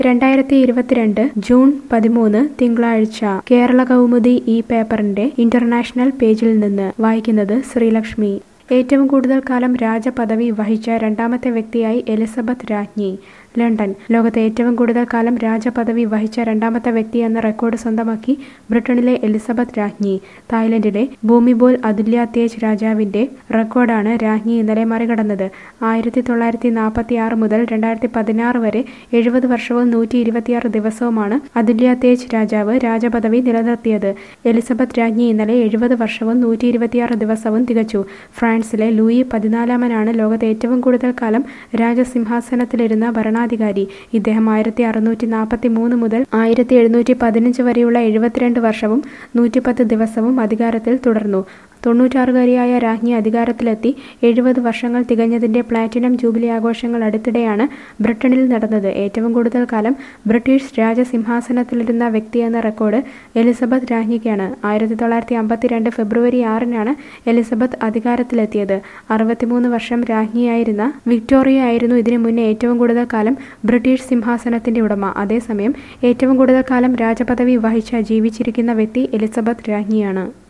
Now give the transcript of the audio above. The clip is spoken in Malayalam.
രണ്ടായിരത്തി ഇരുപത്തിരണ്ട് ജൂൺ പതിമൂന്ന് തിങ്കളാഴ്ച കേരള കൗമുദി ഈ പേപ്പറിന്റെ ഇന്റർനാഷണൽ പേജിൽ നിന്ന് വായിക്കുന്നത് ശ്രീലക്ഷ്മി ഏറ്റവും കൂടുതൽ കാലം രാജപദവി വഹിച്ച രണ്ടാമത്തെ വ്യക്തിയായി എലിസബത്ത് രാജ്ഞി ലണ്ടൻ ലോകത്തെ ഏറ്റവും കൂടുതൽ കാലം രാജപദവി വഹിച്ച രണ്ടാമത്തെ വ്യക്തി എന്ന റെക്കോർഡ് സ്വന്തമാക്കി ബ്രിട്ടനിലെ എലിസബത്ത് രാജ്ഞി തായ്ലൻഡിലെ ഭൂമിബോൽ അതുല്യ തേജ് രാജാവിന്റെ റെക്കോർഡാണ് രാജ്ഞി ഇന്നലെ മറികടന്നത് ആയിരത്തി തൊള്ളായിരത്തി നാൽപ്പത്തി ആറ് മുതൽ രണ്ടായിരത്തി പതിനാറ് വരെ എഴുപത് വർഷവും നൂറ്റി ഇരുപത്തിയാറ് ദിവസവുമാണ് അതുല്യ തേജ് രാജാവ് രാജപദവി നിലനിർത്തിയത് എലിസബത്ത് രാജ്ഞി ഇന്നലെ എഴുപത് വർഷവും നൂറ്റി ഇരുപത്തിയാറ് ദിവസവും തികച്ചു ഫ്രാൻസിലെ ലൂയി പതിനാലാമനാണ് ലോകത്തെ ഏറ്റവും കൂടുതൽ കാലം രാജസിംഹാസനത്തിലിരുന്ന ഭരണാധികാരി ഇദ്ദേഹം ആയിരത്തി അറുന്നൂറ്റി നാൽപ്പത്തി മൂന്ന് മുതൽ ആയിരത്തി എഴുന്നൂറ്റി പതിനഞ്ച് വരെയുള്ള എഴുപത്തിരണ്ട് വർഷവും നൂറ്റിപ്പത്ത് ദിവസവും അധികാരത്തിൽ തുടർന്നു തൊണ്ണൂറ്റാറുകാരിയായ രാജ്ഞി അധികാരത്തിലെത്തി എഴുപത് വർഷങ്ങൾ തികഞ്ഞതിന്റെ പ്ലാറ്റിനം ജൂബിലി ആഘോഷങ്ങൾ അടുത്തിടെയാണ് ബ്രിട്ടനിൽ നടന്നത് ഏറ്റവും കൂടുതൽ കാലം ബ്രിട്ടീഷ് രാജസിംഹാസനത്തിലിരുന്ന വ്യക്തിയെന്ന റെക്കോർഡ് എലിസബത്ത് രാജ്ഞിക്കാണ് ആയിരത്തി തൊള്ളായിരത്തി അമ്പത്തിരണ്ട് ഫെബ്രുവരി ആറിനാണ് എലിസബത്ത് അധികാരത്തിലെത്തിയത് അറുപത്തിമൂന്ന് വർഷം രാജ്ഞിയായിരുന്ന വിക്ടോറിയ ആയിരുന്നു ഇതിനു മുന്നേ ഏറ്റവും കൂടുതൽ കാലം ബ്രിട്ടീഷ് സിംഹാസനത്തിന്റെ ഉടമ അതേസമയം ഏറ്റവും കൂടുതൽ കാലം രാജപദവി വഹിച്ച ജീവിച്ചിരിക്കുന്ന വ്യക്തി എലിസബത്ത് രാജ്ഞിയാണ്